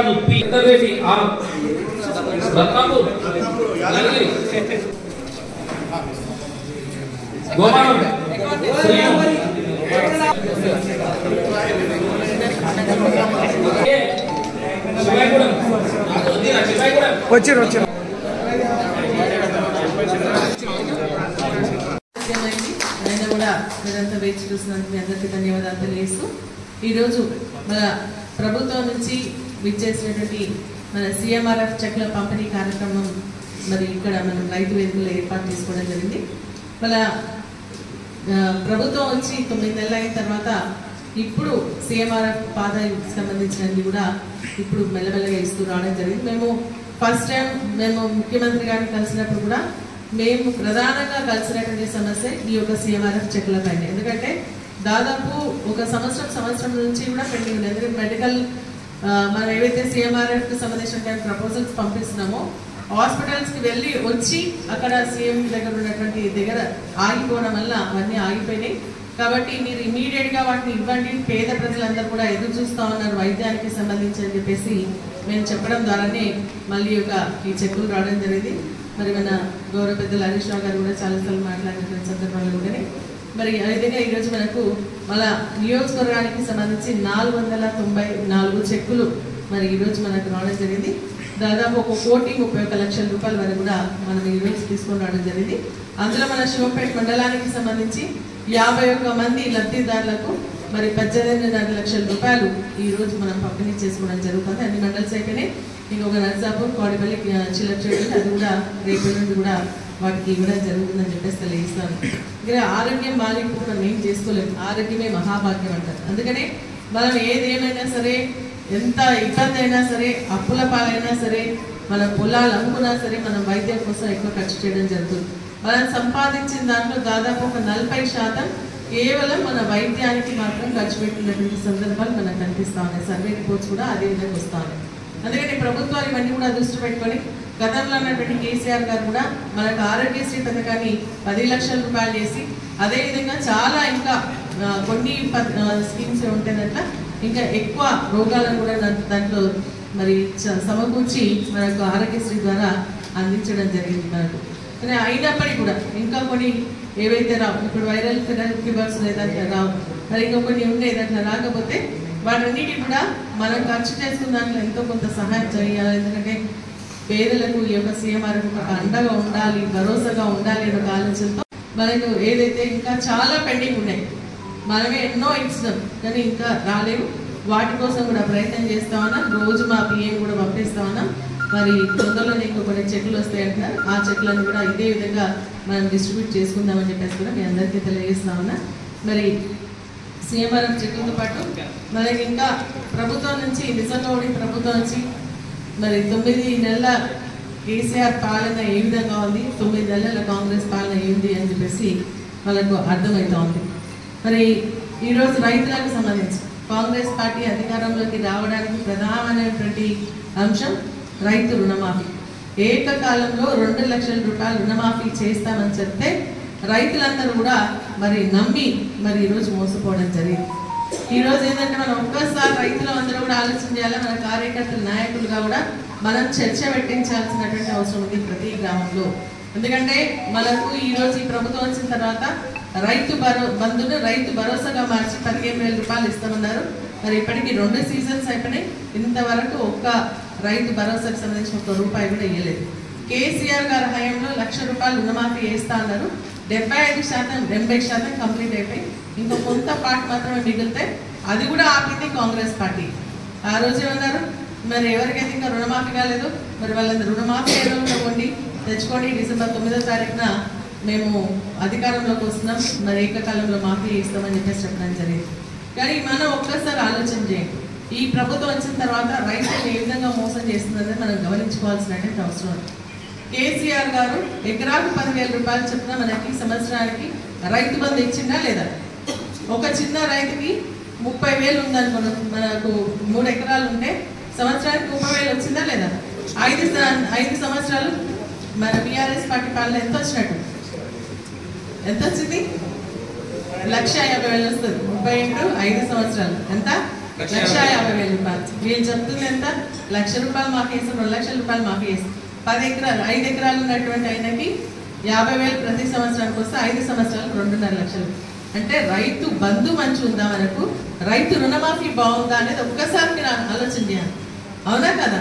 తాడు పి ఇంటర్వేసి ఆర్ బల్కాపూర్ నల్గిరి గోమానం శ్రీను ఏ, శివాయిగూడెం వద్దిరా, శివాయిగూడెం వచ్చారు వచ్చారు సాధ్యమైంది అయినా కూడా మీరంతా వేచి చూసినందుకు మీ అందరికీ ధన్యవాదాలు తెలియజేస్తూ ఈరోజు మన ప్రభుత్వం నుంచి విచ్చేసినటువంటి మన సిఎంఆర్ఎఫ్ చెక్ల పంపిణీ కార్యక్రమం మరి ఇక్కడ మనం రైతు వేదికలో ఏర్పాటు చేసుకోవడం జరిగింది మన ఆ, ప్రభుత్వం వచ్చి తొమ్మిది నెలలు అయిన తర్వాత ఇప్పుడు సిఎంఆర్ఎఫ్ పాదాయి సంబంధించినవి కూడా ఇప్పుడు మెల్లమెల్లగా ఇస్తూ రావడం జరిగింది మేము ఫస్ట్ టైం మేము ముఖ్యమంత్రి గారిని కలిసినప్పుడు కూడా మేము ప్రధానంగా కలిసినటువంటి సమస్య ఈ యొక్క సిఎంఆర్ఎఫ్ చెక్ల పైన ఎందుకంటే దాదాపు ఒక సంవత్సరం సంవత్సరం నుంచి కూడా పెండింగ్ ఉంది ఎందుకంటే మెడికల్ ఆ, మనం ఏవైతే సిఎంఆర్ఎఫ్ కి సంబంధించిన ప్రపోజల్స్ పంపిస్తున్నామో హాస్పిటల్స్ కి వెళ్ళి వచ్చి అక్కడ సీఎం దగ్గర ఉన్నటువంటి దగ్గర ఆగిపోవడం వల్ల అవన్నీ ఆగిపోయినాయి కాబట్టి మీరు ఇమీడియట్ గా వాటిని ఇవ్వండి పేద ప్రజలందరూ కూడా ఎదురు చూస్తా ఉన్నారు వైద్యానికి సంబంధించి అని చెప్పేసి మేము చెప్పడం ద్వారానే మళ్ళీ ఒక ఈ చెక్కులు రావడం జరిగింది మరి మన గౌరవ పెద్దలు హరీష్ రావు గారు కూడా చాలాసార్లు మాట్లాడినటువంటి సందర్భాలు కూడా మరి ఆ విధంగా ఈరోజు మనకు మన నియోజకవర్గానికి సంబంధించి నాలుగు వందల తొంభై నాలుగు చెక్కులు మరి ఈరోజు మనకు రావడం జరిగింది దాదాపు ఒక కోటి ముప్పై ఒక్క లక్షల రూపాయల వరకు కూడా మనం ఈరోజు తీసుకొని రావడం జరిగింది అందులో మన శివంపేట మండలానికి సంబంధించి యాభై ఒక్క మంది లబ్ధిదారులకు మరి పద్దెనిమిదిన్నర లక్షల రూపాయలు ఈ రోజు మనం పంపిణీ చేసుకోవడం జరుగుతుంది అన్ని మండల్స్ అయిపోయినాయి ఇంకొక నర్సాపూర్ కోడిపల్లి చిల్లచెడు అది కూడా రేపటి నుండి కూడా వాటికి ఇవ్వడం జరుగుతుందని చెప్పేసి తెలియజేస్తాను ఇక్కడ ఆరోగ్యం బాగాలేకపోతే మనం ఏం చేసుకోలేము ఆరోగ్యమే మహాభాగ్యం అంటారు అందుకనే మనం ఏదేమైనా సరే ఎంత ఇబ్బంది అయినా సరే అప్పుల పాలైనా సరే మన పొలాలు అమ్ముకున్నా సరే మనం వైద్యం కోసం ఎక్కువ ఖర్చు చేయడం జరుగుతుంది మనం సంపాదించిన దాంట్లో దాదాపు ఒక నలభై శాతం కేవలం మన వైద్యానికి మాత్రం ఖర్చు పెట్టినటువంటి సందర్భాలు మనకు కనిపిస్తా ఉన్నాయి సర్వే రిపోర్ట్స్ కూడా అదే విధంగా వస్తా ఉన్నాయి అందుకని ప్రభుత్వాలు ఇవన్నీ కూడా దృష్టి పెట్టుకొని గతంలో ఉన్నటువంటి కేసీఆర్ గారు కూడా మనకు ఆరోగ్యశ్రీ పథకాన్ని పది లక్షల రూపాయలు చేసి అదేవిధంగా చాలా ఇంకా ఆ, కొన్ని స్కీమ్స్ ఉంటేనట్ల ఇంకా ఎక్కువ రోగాలను కూడా దా- దాంట్లో మరి చ- సమకూర్చి మనకు ఆరోగ్యశ్రీ ద్వారా అందించడం జరిగింది మనకు కానీ అయినప్పటికీ కూడా ఇంకా కొన్ని ఏవైతే రావు ఇప్పుడు వైరల్ ఫీవర్స్ లేదా రావు మరి ఇంకా కొన్ని ఉన్నాయి దాంట్లో రాకపోతే వాటన్నిటి కూడా మనం ఖర్చు చేసుకున్న దాంట్లో ఎంతో కొంత సహాయం చేయాలి ఎందుకంటే పేదలకు ఈ యొక్క సీఎంఆర్ ఒక అండగా ఉండాలి భరోసాగా ఉండాలి అనే ఒక ఆలోచనతో మనకు ఏదైతే ఇంకా చాలా పెండింగ్ ఉన్నాయి మనమే ఎన్నో ఇచ్చినాం కానీ ఇంకా రాలేవు వాటి కోసం కూడా ప్రయత్నం చేస్తా ఉన్నాం రోజు మా పిఎం కూడా పంపిస్తా ఉన్నాం మరి తొందరలోనే ఇంకో కొన్ని చెక్లు వస్తాయంటున్నారు ఆ చెక్లను కూడా ఇదే విధంగా మనం డిస్ట్రిబ్యూట్ చేసుకుందామని చెప్పేసి కూడా మీ అందరికీ తెలియజేస్తా ఉన్నా మరి సీఎంఆర్ఎం చెక్కులతో పాటు మనకి ఇంకా ప్రభుత్వం నుంచి నిజంగా కూడా ఈ ప్రభుత్వం నుంచి మరి తొమ్మిది నెలల కేసీఆర్ పాలన ఏ విధంగా ఉంది తొమ్మిది నెలల కాంగ్రెస్ పాలన ఏంది అని చెప్పేసి వాళ్ళకు అర్థమవుతా ఉంది మరి ఈరోజు రైతులకు సంబంధించి కాంగ్రెస్ పార్టీ అధికారంలోకి రావడానికి ప్రధానమైనటువంటి అంశం రైతు రుణమాఫీ ఏకకాలంలో రెండు లక్షల రూపాయలు రుణమాఫీ చేస్తామని చెప్తే రైతులందరూ కూడా మరి నమ్మి మరి ఈరోజు మోసపోవడం జరిగింది ఈ రోజు ఏంటంటే మనం ఒక్కసారి రైతులు అందరూ కూడా ఆలోచన చేయాలి మన కార్యకర్తల నాయకులుగా కూడా మనం చర్చ పెట్టించాల్సినటువంటి అవసరం ఉంది ప్రతి గ్రామంలో ఎందుకంటే మనకు ఈ రోజు ఈ ప్రభుత్వం వచ్చిన తర్వాత రైతు భరో బంధును రైతు భరోసాగా మార్చి పదిహేను వేల రూపాయలు ఇస్తామన్నారు మరి ఇప్పటికి రెండు సీజన్స్ అయిపోయినాయి ఇంతవరకు ఒక్క రైతు భరోసాకు సంబంధించిన ఒక్క రూపాయి కూడా ఇవ్వలేదు కేసీఆర్ గారి హయాంలో లక్ష రూపాయలు రుణమాఫీ చేస్తా అన్నారు డెబ్బై ఐదు శాతం ఎనభై శాతం కంప్లీట్ అయిపోయి ఇంకో కొంత పార్ట్ మాత్రమే మిగిలితే అది కూడా ఆపింది కాంగ్రెస్ పార్టీ ఆ రోజు ఏమన్నారు మరి ఎవరికైతే ఇంకా రుణమాఫీ కాలేదు మరి వాళ్ళందరూ రుణమాఫీ ఏ రోజున కొండి తెచ్చుకోండి డిసెంబర్ తొమ్మిదో తారీఖున మేము అధికారంలోకి వస్తున్నాం మరి ఏకకాలంలో మాఫీ ఇస్తామని చెప్పేసి చెప్పడం జరిగింది కానీ మనం ఒక్కసారి ఆలోచన చేయండి ఈ ప్రభుత్వం వచ్చిన తర్వాత రైతులు ఏ విధంగా మోసం చేస్తుందని మనం గమనించుకోవాల్సినటువంటి అవసరం ఉంది కేసీఆర్ గారు ఎకరాకు పదివేల రూపాయలు చొప్పున మనకి సంవత్సరానికి రైతు బంధు ఇచ్చిందా లేదా ఒక చిన్న రైతుకి ముప్పై వేలు ఉందనుకోండి మనకు మూడు ఎకరాలు ఉంటే సంవత్సరానికి ముప్పై వేలు వచ్చిందా లేదా ఐదు స- ఐదు సంవత్సరాలు మన బీఆర్ఎస్ పార్టీ పాలన ఎంత వచ్చినట్టు ఎంత వచ్చింది లక్ష యాభై వేలు వస్తుంది ముప్పై ఇంటూ ఐదు సంవత్సరాలు ఎంత లక్ష లక్ష యాభై. యాభై వేల రూపాయలు వీళ్ళు చెప్తుంది ఎంత లక్ష రూపాయలు మాకు వేస్తాం రెండు లక్షల రూపాయలు మాకు వేస్తాం పది ఎకరాలు ఐదు ఎకరాలు ఉన్నటువంటి ఆయనకి యాభై వేలు ప్రతి సంవత్సరానికి వస్తే ఐదు సంవత్సరాలకు రెండున్నర లక్షలు అంటే రైతు బంధు మంచి ఉందా మనకు రైతు రుణమాఫీ బాగుందా అనేది ఒక్కసారి మీరు ఆలోచన చేయాలి అవునా కదా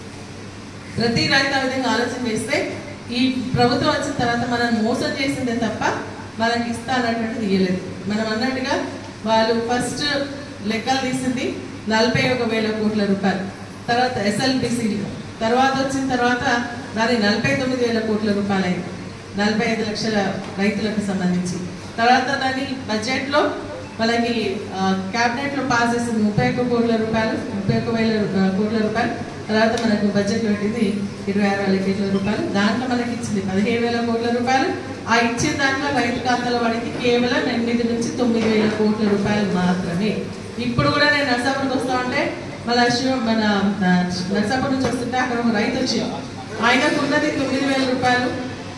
ప్రతి రైతు ఆ విధంగా ఆలోచన చేస్తే ఈ ప్రభుత్వం వచ్చిన తర్వాత మనం మోసం చేసిందే తప్ప మనకి ఇస్తా అన్నటువంటిది ఇయ్యలేదు మనం అన్నట్టుగా వాళ్ళు ఫస్ట్ లెక్కలు తీసింది నలభై ఒక వేల కోట్ల రూపాయలు తర్వాత ఎస్ఎల్బిసి తర్వాత వచ్చిన తర్వాత దాని నలభై తొమ్మిది వేల కోట్ల రూపాయలు అయింది నలభై ఐదు లక్షల రైతులకు సంబంధించి తర్వాత దాని బడ్జెట్లో మనకి క్యాబినెట్ లో పాస్ చేసింది ముప్పై ఒక్క కోట్ల రూపాయలు ముప్పై ఒక్క వేల ఆ, కోట్ల రూపాయలు తర్వాత మనకు బడ్జెట్ పెట్టింది ఇరవై ఆరు వేల కోట్ల రూపాయలు దాంట్లో మనకి ఇచ్చింది పదిహేడు వేల కోట్ల రూపాయలు ఆ ఇచ్చిన దాంట్లో రైతు ఖాతాల వాడికి కేవలం ఎనిమిది నుంచి తొమ్మిది వేల కోట్ల రూపాయలు మాత్రమే ఇప్పుడు కూడా నేను నర్సాపురికి వస్తా ఉంటే మన శివ మన ఆ, నర్సాపురం నుంచి వస్తుంటే అక్కడ ఒక రైతు వచ్చి ఆయనకు ఉన్నది తొమ్మిది వేల రూపాయలు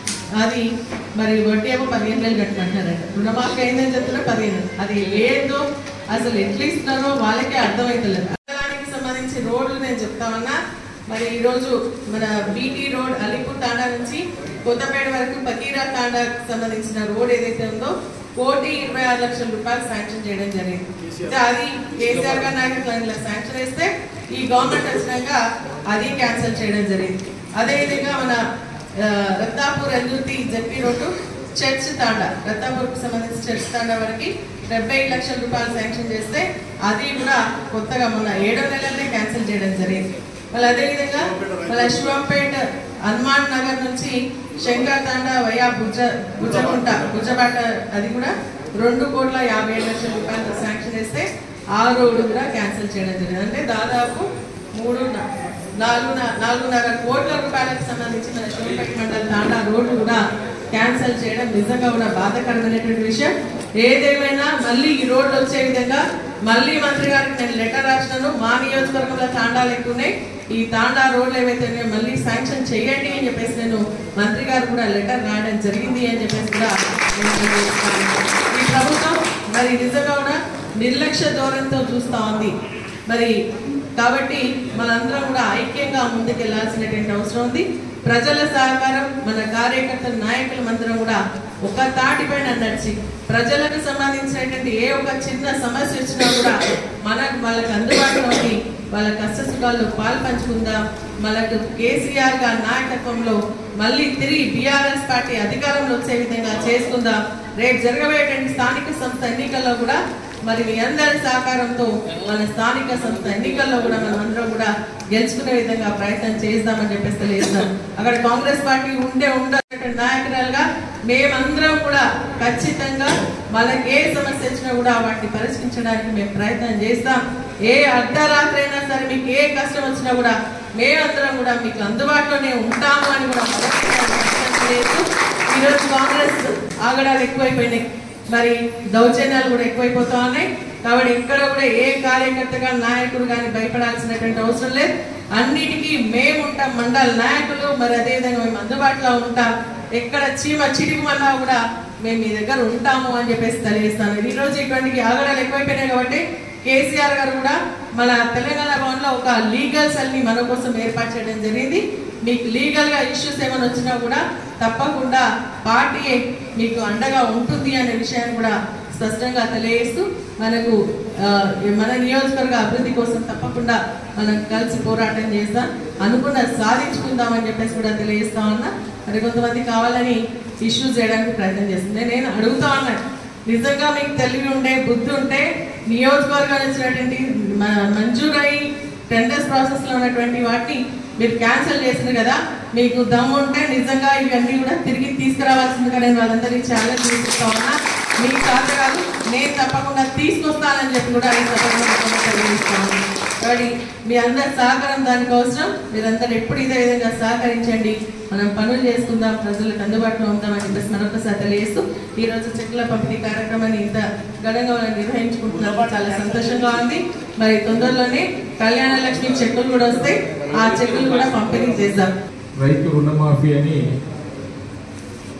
అది మరి వడ్డీ ఏమో పదిహేను వేలు కట్టమంటున్నారంట రుణమాఫీ అయిందని చెప్తున్నారు పదిహేను అది ఏందో అసలు ఎట్లా ఇస్తున్నారో వాళ్ళకే అర్థమవుతలేదు దానికి సంబంధించి రోడ్లు నేను చెప్తామన్నా మరి ఈరోజు మన బీటీ రోడ్ అలీపూర్ తాండా నుంచి కొత్తపేట వరకు పకీరా తాండాకు సంబంధించిన రోడ్ ఏదైతే ఉందో కోటి ఇరవై ఆరు లక్షల రూపాయలు శాంక్షన్ చేయడం జరిగింది అయితే అది కేసీఆర్ గారి నాయకత్వంలో శాంక్షన్ వేస్తే ఈ గవర్నమెంట్ వచ్చినాక అది క్యాన్సిల్ చేయడం జరిగింది అదేవిధంగా మన ఆ, Ratnapur Ellurthi JP road church Tanda రత్నాపూర్కి సంబంధించి చర్చ్ తాండా వరకు డెబ్బై లక్షల రూపాయలు శాంక్షన్ చేస్తే అది కూడా కొత్తగా మొన్న ఏడో నెలలనే క్యాన్సిల్ చేయడం జరిగింది మళ్ళీ అదేవిధంగా మళ్ళీ శివంపేట హనుమాన్ నగర్ నుంచి శంకర్ తాండా వయా బుజ్జ బుజ్జకుంట బుజ్జబాట అది కూడా రెండు కోట్ల యాభై ఏడు లక్షల రూపాయలతో శాంక్షన్ చేస్తే ఆ రోడ్డు కూడా క్యాన్సిల్ చేయడం జరిగింది అంటే దాదాపు మూడు నాలుగున్నర నాలుగున్నర కోట్ల రూపాయలకు సంబంధించి మన శివపేట మండల తాండా రోడ్డు కూడా క్యాన్సిల్ చేయడం నిజంగా కూడా బాధాకరమైనటువంటి విషయం ఏదేమైనా మళ్ళీ ఈ రోడ్లు వచ్చే విధంగా మళ్ళీ మంత్రి గారికి నేను లెటర్ రాసినాను మా నియోజకవర్గంలో తాండాలు ఎక్కువ ఉన్నాయి ఈ తాండా రోడ్లు ఏవైతే ఉన్నాయో మళ్ళీ శాంక్షన్ చేయండి అని చెప్పేసి నేను మంత్రి గారు కూడా లెటర్ రాయడం జరిగింది అని చెప్పేసి కూడా నేను తెలియజేస్తున్నాను. ఈ ప్రభుత్వం మరి నిజంగా కూడా నిర్లక్ష్య ధోరణితో చూస్తా ఉంది మరి కాబట్టి మనందరం కూడా ఐక్యంగా ముందుకెళ్లాల్సినటువంటి అవసరం ఉంది ప్రజల సహకారం మన కార్యకర్తల నాయకుల మందరం కూడా ఒక తాటిపైన నడిచి ప్రజలకు సంబంధించినటువంటి ఏ ఒక చిన్న సమస్య వచ్చినా కూడా మనకు వాళ్ళకి అందుబాటులో ఉండి వాళ్ళ కష్ట సుఖాల్లో పాలు పంచుకుందాం మనకు కేసీఆర్ గారి నాయకత్వంలో మళ్ళీ తిరిగి బీఆర్ఎస్ పార్టీ అధికారంలో వచ్చే విధంగా చేసుకుందాం రేపు జరగబోయేటువంటి స్థానిక సంస్థ ఎన్నికల్లో కూడా మరి మీ అందరి సహకారంతో మన స్థానిక సంస్థ ఎన్నికల్లో కూడా మనం అందరం కూడా గెలుచుకునే విధంగా ప్రయత్నం చేద్దామని చెప్పేసి తెలియజేస్తాం అక్కడ కాంగ్రెస్ పార్టీ ఉండే ఉండేటువంటి నాయకురాలుగా మేమందరం కూడా ఖచ్చితంగా మనకి ఏ సమస్య వచ్చినా కూడా వాటిని పరిష్కరించడానికి మేము ప్రయత్నం చేస్తాం ఏ అర్ధరాత్రి అయినా సరే మీకు ఏ కష్టం వచ్చినా కూడా మేమందరం కూడా మీకు అందుబాటులోనే ఉంటాము అని కూడా మరొకసారి ప్రయత్నం చేస్తూ ఈరోజు కాంగ్రెస్ ఆగడాలు ఎక్కువైపోయినాయి మరి దౌర్జన్యాలు కూడా ఎక్కువైపోతా ఉన్నాయి కాబట్టి ఇక్కడ కూడా ఏ కార్యకర్తగా నాయకుడు కానీ భయపడాల్సినటువంటి అవసరం లేదు అన్నిటికీ మేము ఉంటాం మండల నాయకులు మరి అదేవిధంగా మేము అందుబాటులో ఉంటాం ఎక్కడ చీమ చిటికమన్నా కూడా మేము మీ దగ్గర ఉంటాము అని చెప్పేసి తెలియజేస్తాను ఈ రోజు ఇటువంటి ఆగడాలు ఎక్కువైపోయినాయి కాబట్టి కేసీఆర్ గారు కూడా మన తెలంగాణ భవన్లో ఒక లీగల్ సెల్ ని మన కోసం ఏర్పాటు చేయడం జరిగింది మీకు లీగల్ గా ఇష్యూస్ ఏమైనా వచ్చినా కూడా తప్పకుండా పార్టీ మీకు అండగా ఉంటుంది అనే విషయాన్ని కూడా స్పష్టంగా తెలియజేస్తూ మనకు ఆ, మన నియోజకవర్గ అభివృద్ధి కోసం తప్పకుండా మనం కలిసి పోరాటం చేద్దాం అనుకున్న సాధించుకుందామని చెప్పేసి కూడా తెలియజేస్తా ఉన్నా మరి కొంతమంది కావాలని ఇష్యూస్ చేయడానికి ప్రయత్నం చేస్తుంది నేను అడుగుతా ఉన్నాను నిజంగా మీకు తెలివి ఉంటే బుద్ధి ఉంటే నియోజకవర్గాలు వచ్చినటువంటి మ- మంజూరై టెండర్స్ ప్రాసెస్ లో ఉన్నటువంటి వాటిని మీరు క్యాన్సిల్ చేసింది కదా మీకు దమ్ము ఉంటే నిజంగా ఇవన్నీ కూడా తిరిగి తీసుకురావాల్సిందిగా నేను వాళ్ళందరికీ ఛాలెంజ్ చేస్తా ఉన్నా మీకు కాదు కాదు నేను తప్పకుండా తీసుకొస్తానని చెప్పి కూడా ఈ సందర్భంగా తెలియజేస్తాను కాబట్టి మీ అందరి సహకారం దానికి అవసరం మీరందరూ ఎప్పుడు ఇదే విధంగా సహకరించండి మనం పనులు చేసుకుందాం ప్రజలకు అందుబాటులో ఉందామని చెప్పేసి మరొకసారి తెలియజేస్తూ ఈ రోజు చెక్కుల పంపిణీ కార్యక్రమాన్ని ఇంత ఘనంగా మనం నిర్వహించుకుంటున్నాము చాలా సంతోషంగా ఉంది మరి తొందరలోనే కళ్యాణ లక్ష్మి చెక్కులు కూడా వస్తాయి ఆ చెక్కులు కూడా పంపిణీ చేద్దాం రైతు రుణమాఫీ అని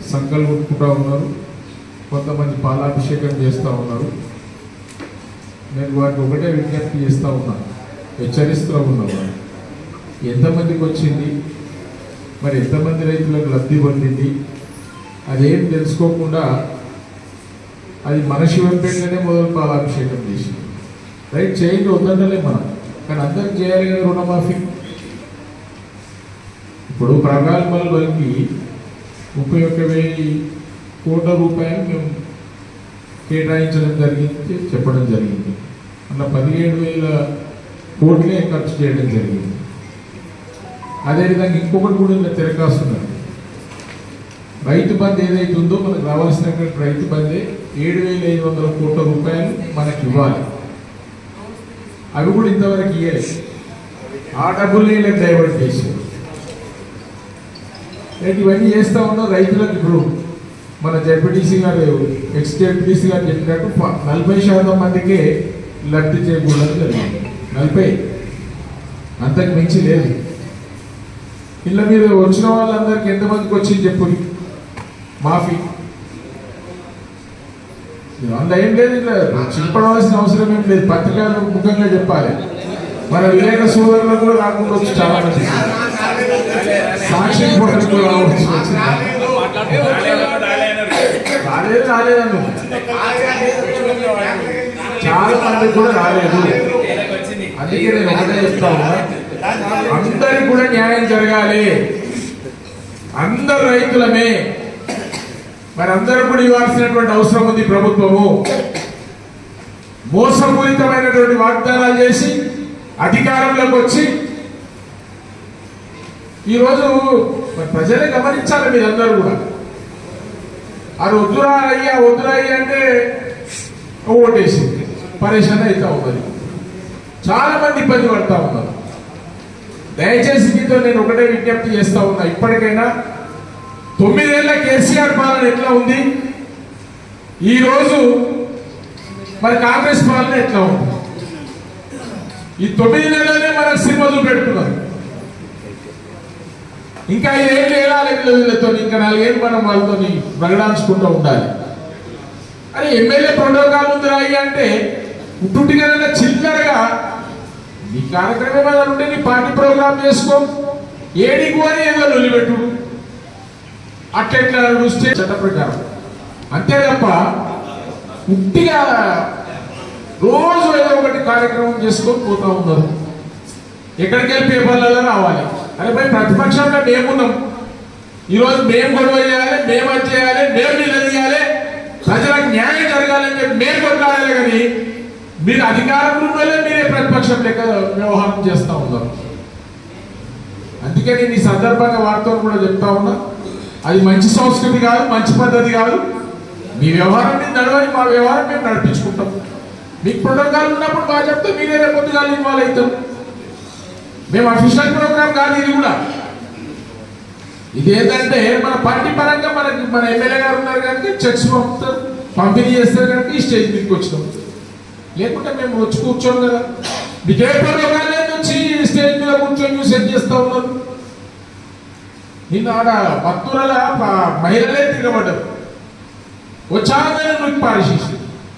సంకల్పుకుంటా ఉన్నారు కొంతమంది పాలాభిషేకం చేస్తూ ఉన్నారు నేను వాటిని ఒకటే విజ్ఞప్తి చేస్తూ ఉన్నాను హెచ్చరిస్తూ ఉన్నాను ఎంతమందికి వచ్చింది మరి ఎంతమంది రైతులకు లబ్ధి పొందింది అదేం తెలుసుకోకుండా అది మన శివంపేటనే మొదలు పాలాభిషేకం చేసింది రైట్ చేయండి వద్దంటలే మనం కానీ అందరికి చేయాలి కదా రుణమాఫీ ఇప్పుడు ప్రగాల్మల్ వరకు ముప్పై ఒక్క వెయ్యి కోట్ల రూపాయలు మేము కేటాయించడం జరిగింది చెప్పడం జరిగింది అలా పదిహేడు వేల కోట్లే ఖర్చు చేయడం జరిగింది అదేవిధంగా ఇంకొకటి కూడా ఇలా తిరగాస్తున్నారు రైతు బంద్ ఏదైతే ఉందో మనకు రావాల్సినటువంటి రైతు బందే ఏడు వేల ఐదు వందల కోట్ల రూపాయలు మనకి ఇవ్వాలి అవి కూడా ఇంతవరకు ఇవ్వలేదు ఆ డబ్బుల్ని వీళ్ళకి డైవర్ట్ చేశారు రైట్ ఇవన్నీ చేస్తా ఉన్నాం రైతులకు ఇప్పుడు మన జడ్పీటీసీ గారు ఎక్స్ జడ్పీటీసీ గారు చెప్పినట్టు ప- నలభై శాతం మందికే లబ్ధి చేకూడడం జరిగింది నలభై అంతకు మించి లేదు ఇళ్ళ మీద వచ్చిన వాళ్ళందరికీ ఎంతమందికి వచ్చింది చెప్పు మాఫీ అందులో ఏం లేదు ఇట్లా చెప్పడవలసిన అవసరం ఏం లేదు పత్రికలు ముఖంగా చెప్పాలి మన వివేక సోదరులకు కూడా రాకుండా వచ్చి చాలా మంది సాక్షి ఫోటోలు కూడా రావచ్చు రాలేదు రాలేదన్ను చాలా మంది కూడా రాలేదు అందుకే నేను ఒకటే చెప్తా ఉన్నా అందరికి కూడా న్యాయం జరగాలి అందరు రైతులమే మరి అందరూ కూడా ఇవ్వాల్సినటువంటి అవసరం ఉంది ప్రభుత్వము మోసపూరితమైనటువంటి వాగ్దానాలు చేసి అధికారంలోకి వచ్చి ఈరోజు మరి ప్రజలే గమనించాలి మీరందరూ కూడా అది వద్దురా అయ్యా వద్దురా అయ్యా అంటే ఓటేసింది పరేషాన్ అవుతా ఉన్నది చాలా మంది ఇబ్బంది పడతా ఉన్నారు దయచేసి మీతో నేను ఒకటే విజ్ఞప్తి చేస్తా ఉన్నా ఇప్పటికైనా తొమ్మిదేళ్ల కేసీఆర్ పాలన ఎట్లా ఉంది ఈ రోజు మరి కాంగ్రెస్ పాలన ఎట్లా ఉంది ఈ తొమ్మిది నెలలనే మనకు సినిమాలు పెడుతున్నారు ఇంకా ఐదేళ్ళు ఏడాలి వీళ్ళతో ఇంకా నాలుగేళ్ళు మనం వాళ్ళతో ప్రకటించుకుంటూ ఉండాలి అరే ఎమ్మెల్యే ప్రోటోకాల్ ఉంది రాయి అంటే పుట్టుటిగా చిల్లరగా నీ కార్యక్రమం ఏమైనా ఉంటే నీ పార్టీ ప్రోగ్రామ్ చేసుకో ఏడికి అని ఏదో లొల్లిపెట్టు అట్లెట్లా చూస్తే చట్ట ప్రకారం అంతే తప్ప పుట్టిగా రోజు ఏదో ఒకటి కార్యక్రమం చేసుకొని పోతా ఉన్నారు ఎక్కడికి వెళ్ళి పేపర్లలో రావాలి అరే భయ్ ప్రతిపక్షంలో మేమున్నాం ఈరోజు మేము గొడవ చేయాలి మేము అది చేయాలి మేము నిలదీయాలి ప్రజలకు న్యాయం జరగాలని చెప్పి మేము కొట్లాడాలి కానీ మీరు అధికారంలో ఉన్నోళ్ళే మీరే ప్రతిపక్షం లెక్క వ్యవహారం చేస్తా ఉన్నారు అందుకే నేను ఈ సందర్భంగా వారితో కూడా చెప్తా ఉన్నా అది మంచి సంస్కృతి కాదు మంచి పద్ధతి కాదు మీ వ్యవహారం మీద నడవని మా వ్యవహారం మేము నడిపించుకుంటాం మీకు ప్రోటోకాల్ ఉన్నప్పుడు బాగా చెప్తే మీరే రేపు పొద్దుగా ఇన్వాల్వ్ అవుతాం మేము అఫీషియల్ ప్రోగ్రామ్ కాదు ఇది కూడా ఇది ఏంటంటే మన పార్టీ పరంగా మనకి మన ఎమ్మెల్యే గారు ఉన్నారు కనుక చెక్స్ పంపుతారు పంపిణీ చేస్తారు కనుక ఈ స్టేజ్ మీదకి వచ్చినాం లేకుంటే మేము వచ్చి కూర్చోం కదా మీకు ఏ ప్రోగ్రామ్ లేదు వచ్చి స్టేజ్ మీద కూర్చొని సెట్ చేస్తా ఉన్నారు నిన్న ఆడ భక్తుల మహిళలే తిరగబడ్డారు వచ్చాగానే నృత్య పారిశేషి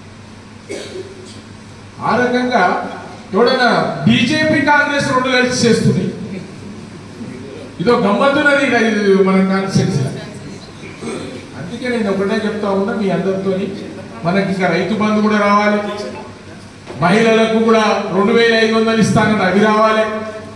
ఆ రకంగా ఎవడైనా బీజేపీ కాంగ్రెస్ రెండు కలిసి చేస్తుంది ఇదో గమ్మత్తున్నది ఇది ఇది మన కాన్సెన్స్ అందుకే నేను ఒకటే చెప్తా ఉన్నా మీ అందరితోని మనకి ఇంకా రైతు బంధు కూడా రావాలి మహిళలకు కూడా రెండు వేల ఐదు వందలు ఇస్తానని అవి రావాలి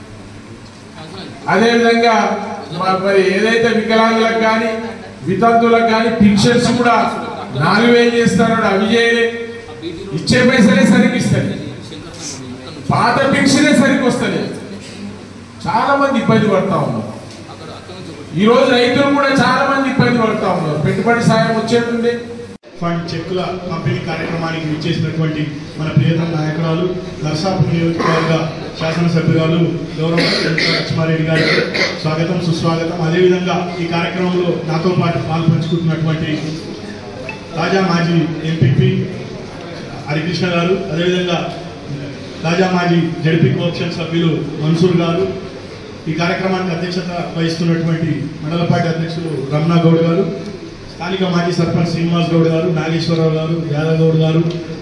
అదేవిధంగా మ- మరి ఏదైతే వికలాంగులకు కానీ వితంతులకు కానీ పింఛన్స్ కూడా నాలుగు వేలు చేస్తారో అవి చేయలే ఇచ్చే పైసలే సరిగ్గా ఇస్తారు పాత పెన్షనే సరిగ్గా వస్తలేదు చాలా మంది ఇబ్బంది పడతా ఉన్నారు ఈ రోజు రైతులు కూడా చాలా మంది ఇబ్బంది పడతా ఉన్నారు పెట్టుబడి సాయం వచ్చేటుంది ఫండ్ చెక్కుల పంపిణీ కార్యక్రమానికి విచ్చేసినటువంటి మన ప్రియతమ నాయకురాలు నర్సాపూర్ నియోజకవర్గ శాసనసభ్యురాలు గౌరవ లక్ష్మారెడ్డి గారికి స్వాగతం సుస్వాగతం అదేవిధంగా ఈ కార్యక్రమంలో నాతో పాటు పాల్పంచుకుంటున్నటువంటి తాజా మాజీ ఎంపీపీ హరికృష్ణ గారు అదేవిధంగా తాజా మాజీ జడ్పీ కోఆప్షన్ సభ్యులు మన్సూర్ గారు ఈ కార్యక్రమానికి అధ్యక్షత వహిస్తున్నటువంటి మండల పార్టీ అధ్యక్షులు రమణ గౌడ్ గారు స్థానిక మాజీ సర్పంచ్ శ్రీనివాస్ గౌడ్ గారు నాగేశ్వరరావు గారు యాదవ్ గౌడ్ గారు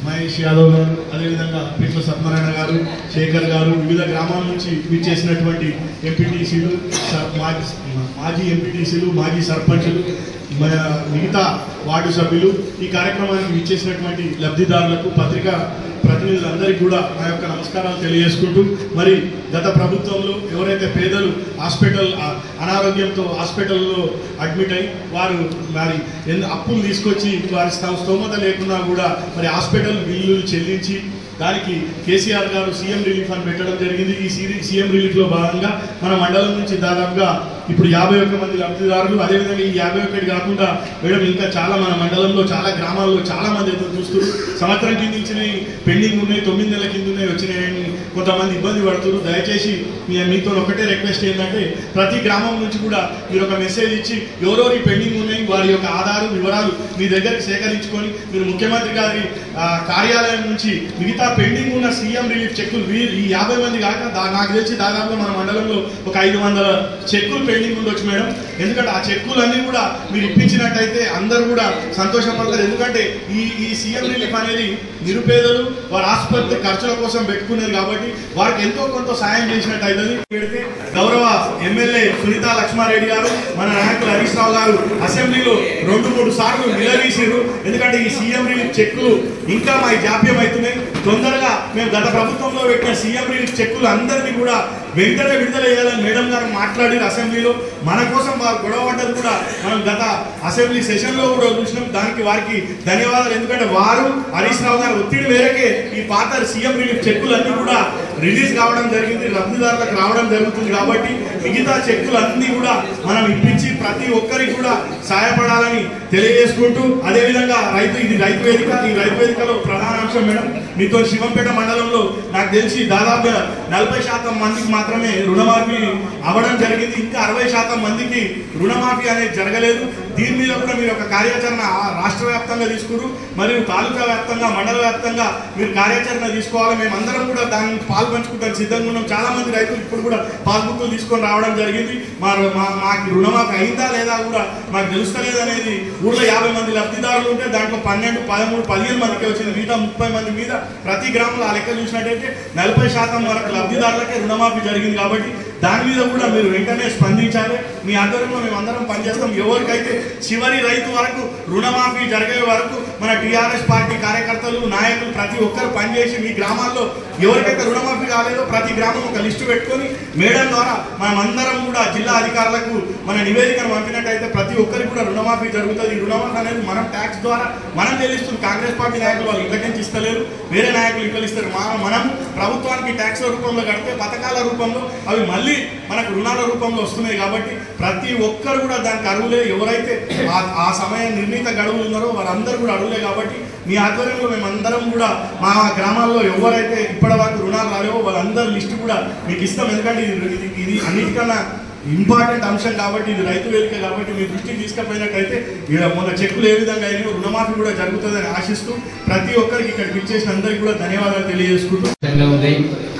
మహేష్ యాదవ్ గారు అదేవిధంగా పిట్ల సత్యనారాయణ గారు శేఖర్ గారు వివిధ గ్రామాల నుంచి విచ్చేసినటువంటి ఎంపీటీసీలు మాజీ మాజీ ఎంపీటీసీలు మాజీ సర్పంచులు మన మిగతా వార్డు సభ్యులు ఈ కార్యక్రమానికి విచ్చేసినటువంటి లబ్ధిదారులకు పత్రికా ప్రతినిధులందరికీ కూడా నా యొక్క నమస్కారాలు తెలియజేసుకుంటూ మరి గత ప్రభుత్వంలో ఎవరైతే పేదలు హాస్పిటల్ ఆ, అనారోగ్యంతో హాస్పిటల్లో అడ్మిట్ అయి వారు మరి ఎన్ని అప్పులు తీసుకొచ్చి వారి స్థ- స్తోమత లేకున్నా కూడా మరి హాస్పిటల్ బిల్లులు చెల్లించి దానికి కేసీఆర్ గారు సీఎం రిలీఫ్ అని పెట్టడం జరిగింది ఈ సీ- సీఎం రిలీఫ్లో భాగంగా మన మండలం నుంచి దాదాపుగా ఇప్పుడు యాభై ఒక్క మంది లబ్ధిదారులు అదేవిధంగా ఈ యాభై ఒక్కటి కాకుండా మేడం ఇంకా చాలా మన మండలంలో చాలా గ్రామాల్లో చాలా మంది ఎదురు చూస్తారు సంవత్సరం కింద ఇచ్చినవి పెండింగ్ ఉన్నాయి తొమ్మిది నెలల కింద ఉన్నాయి వచ్చినాయని కొంతమంది ఇబ్బంది పడుతున్నారు దయచేసి మీ- మీతో ఒకటే రిక్వెస్ట్ ఏంటంటే ప్రతి గ్రామం నుంచి కూడా మీరు ఒక మెసేజ్ ఇచ్చి ఎవరెవరి పెండింగ్ ఉన్నాయి వారి యొక్క ఆధారు వివరాలు మీ దగ్గరికి సేకరించుకొని మీరు ముఖ్యమంత్రి గారి ఆ, కార్యాలయం నుంచి మిగతా పెండింగ్ ఉన్న సీఎం రిలీఫ్ చెక్కులు వీ- ఈ యాభై మంది కాక దా- నాకు తెలిసి దాదాపుగా మన మండలంలో ఒక ఐదు వందల చెక్కులు పెండింగ్ ఉండొచ్చు మేడం ఎందుకంటే ఆ చెక్కులన్నీ కూడా మీరు ఇప్పించినట్టయితే అందరూ కూడా సంతోషపడతారు ఎందుకంటే ఈ ఈ సీఎం రిలీఫ్ అనేది నిరుపేదలు వారి ఆసుపత్రి ఖర్చుల కోసం పెట్టుకునేది కాబట్టి వారికి ఎంతో కొంత సాయం చేసినట్టు అవుతుంది పెడితే గౌరవ ఎమ్మెల్యే సునీతా లక్ష్మారెడ్డి గారు మన నాయకులు హరీష్ రావు గారు అసెంబ్లీలో రెండు మూడు సార్లు నిలదీసిరు ఎందుకంటే ఈ సీఎం రిలీఫ్ చెక్కులు ఇంకా మా జాప్యం అవుతున్నాయి తొందరగా మేము గత ప్రభుత్వంలో పెట్టిన సీఎం రిలీఫ్ చెక్కులు అందరినీ కూడా వెంటనే విడుదల చేయాలని మేడం గారు మాట్లాడారు అసెంబ్లీలో మన కోసం వారు గొడవ పడ్డది కూడా మనం గత అసెంబ్లీ సెషన్లో కూడా చూసినాం దానికి వారికి ధన్యవాదాలు ఎందుకంటే వారు హరీష్ రావు గారు ఒత్తిడి మేరకే ఈ పాత సీఎం రిలీఫ్ చెక్కులు అన్ని కూడా రిలీజ్ కావడం జరిగింది లబ్ధిదారులకు రావడం జరుగుతుంది కాబట్టి మిగతా చెక్కులు అన్ని కూడా మనం ఇప్పించి ప్రతి ఒక్కరికి కూడా సహాయపడాలని తెలియజేసుకుంటూ అదేవిధంగా రైతు ఇది రైతు వేదిక ఈ రైతు వేదికలో ప్రధాన అంశం మేడం మీతో శివంపేట మండలంలో నాకు తెలిసి దాదాపుగా నలభై శాతం మందికి మాత్రమే రుణమాఫీ అవ్వడం జరిగింది ఇంకా అరవై శాతం మందికి రుణమాఫీ అనేది జరగలేదు దీని మీద కూడా మీరు ఒక కార్యాచరణ ఆ రాష్ట్ర వ్యాప్తంగా తీసుకురు మరియు తాలూకా వ్యాప్తంగా మండల వ్యాప్తంగా మీరు కార్యాచరణ తీసుకోవాలి మేము అందరం కూడా దాన్ని పాలు పంచుకుంటానికి సిద్ధంగా ఉన్నాం చాలా మంది రైతులు ఇప్పుడు కూడా పాస్బుక్లు తీసుకొని రావడం జరిగింది మా మా- మాకు రుణమాఫీ అయిందా లేదా కూడా మాకు తెలుస్తలేదు అనేది ఊళ్ళో యాభై మంది లబ్ధిదారులు ఉంటే దాంట్లో పన్నెండు పదమూడు పదిహేను మందికి వచ్చింది మిగతా ముప్పై మంది మీద ప్రతి గ్రామంలో ఆ లెక్క చూసినట్టయితే నలభై శాతం వరకు లబ్ధిదారులకే రుణమాఫీ జరిగింది కాబట్టి దాని మీద కూడా మీరు వెంటనే స్పందించాలి మీ ఆధ్వర్యంలో మేము అందరం పనిచేస్తాం ఎవరికైతే చివరి రైతు వరకు రుణమాఫీ జరిగే వరకు మన టీఆర్ఎస్ పార్టీ కార్యకర్తలు నాయకులు ప్రతి ఒక్కరు పనిచేసి మీ గ్రామాల్లో ఎవరికైతే రుణమాఫీ కాలేదో ప్రతి గ్రామం ఒక లిస్టు పెట్టుకొని మేడం ద్వారా మనం అందరం కూడా జిల్లా అధికారులకు మన నివేదికను పంపినట్టయితే ప్రతి ఒక్కరికి కూడా రుణమాఫీ జరుగుతుంది ఈ రుణమాఫీ అనేది మనం ట్యాక్స్ ద్వారా మనం చెల్లిస్తుంది కాంగ్రెస్ పార్టీ నాయకులు వాళ్ళు ఇక్కడి నుంచి ఇస్తలేరు వేరే నాయకులు ఇక్కడ ఇస్తారు మా- మనం ప్రభుత్వానికి ట్యాక్స్ రూపంలో కడితే పథకాల రూపంలో అవి మళ్ళీ మనకు రుణాల రూపంలో వస్తున్నాయి కాబట్టి ప్రతి ఒక్కరు కూడా దానికి అర్హులే ఎవరైతే ఆ- ఆ సమయం నిర్ణీత గడువులు ఉన్నారో వారందరూ కూడా అర్హులే కాబట్టి మీ ఆధ్వర్యంలో మేమందరం కూడా మా గ్రామాల్లో ఎవరైతే ఇప్పటి వరకు రుణాలు రాలేవో వాళ్ళందరి లిస్టు కూడా మీకు ఇస్తాం ఎందుకంటే ఇది ఇది- ఇది అన్నిటికన్నా ఇంపార్టెంట్ అంశం కాబట్టి ఇది రైతు వేదిక కాబట్టి మీ దృష్టికి తీసుకుపోయినట్టయితే ఇక మొన్న చెక్కులు ఏ విధంగా అయినాయో రుణమాఫీ కూడా జరుగుతుందని ఆశిస్తూ ప్రతి ఒక్కరికి ఇక్కడికి ఇచ్చేసిన అందరికీ కూడా ధన్యవాదాలు తెలియజేసుకుంటూ కష్టంగా ఉంది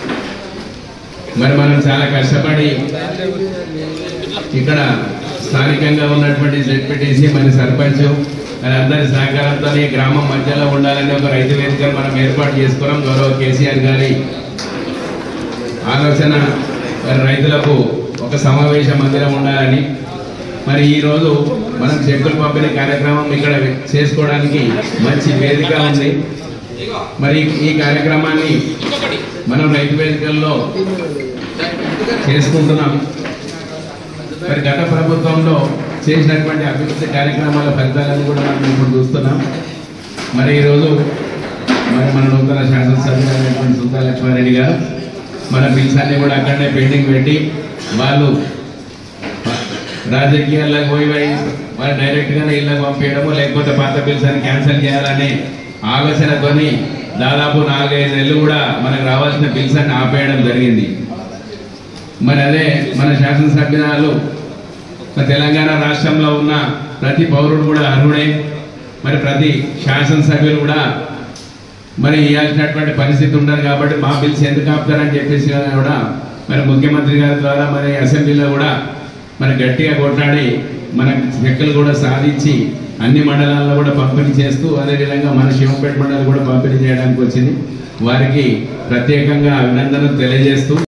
మరి మనం చాలా కష్టపడి ఇక్కడ స్థానికంగా ఉన్నటువంటి జెడ్పీటీసీ మరి సర్పంచ్ మరి అందరి సహకారంతో గ్రామం మధ్యలో ఉండాలని ఒక రైతు వేదికను మనం ఏర్పాటు చేసుకున్నాం గౌరవ కేసీఆర్ గారి ఆలోచన మరి రైతులకు ఒక సమావేశ మందిరం ఉండాలని మరి ఈ రోజు మనం చెక్కులు పంపిణీ కార్యక్రమం ఇక్కడ చేసుకోవడానికి మంచి వేదిక ఉంది మరి ఈ కార్యక్రమాన్ని మనం రైతు వేదికల్లో చేసుకుంటున్నాం మరి గత ప్రభుత్వంలో చేసినటువంటి అభివృద్ధి కార్యక్రమాల ఫలితాలను కూడా మనం ఇప్పుడు చూస్తున్నాం మరి ఈరోజు మరి మన నూతన శాసనసభ్యులైనటువంటి సుంతా లక్ష్మారెడ్డి గారు మన బిల్స్ అన్ని కూడా అక్కడనే పెండింగ్ పెట్టి వాళ్ళు రాజకీయాలకు పోయి పోయి వాళ్ళు డైరెక్ట్ గానే ఇళ్ళకి పంపించడము లేకపోతే పాత బిల్స్ అని క్యాన్సిల్ చేయాలనే ఆలోచనతోని దాదాపు నాలుగైదు నెలలు కూడా మనకు రావాల్సిన బిల్స్ అన్ని ఆపేయడం జరిగింది మరి అదే మన శాసనసభ్యురాలు మన తెలంగాణ రాష్ట్రంలో ఉన్న ప్రతి పౌరుడు కూడా అర్హుడే మరి ప్రతి శాసనసభ్యులు కూడా మరి ఇవ్వాల్సినటువంటి పరిస్థితి ఉండదు కాబట్టి మా బిల్స్ ఎందుకు ఆపుతారని చెప్పేసి కూడా మరి ముఖ్యమంత్రి గారి ద్వారా మరి అసెంబ్లీలో కూడా మరి గట్టిగా కొట్లాడి మనకు చెక్కలు కూడా సాధించి అన్ని మండలాల్లో కూడా పంపిణీ చేస్తూ అదేవిధంగా మన శివంపేట మండలం కూడా పంపిణీ చేయడానికి వచ్చింది వారికి ప్రత్యేకంగా అభినందనలు తెలియజేస్తూ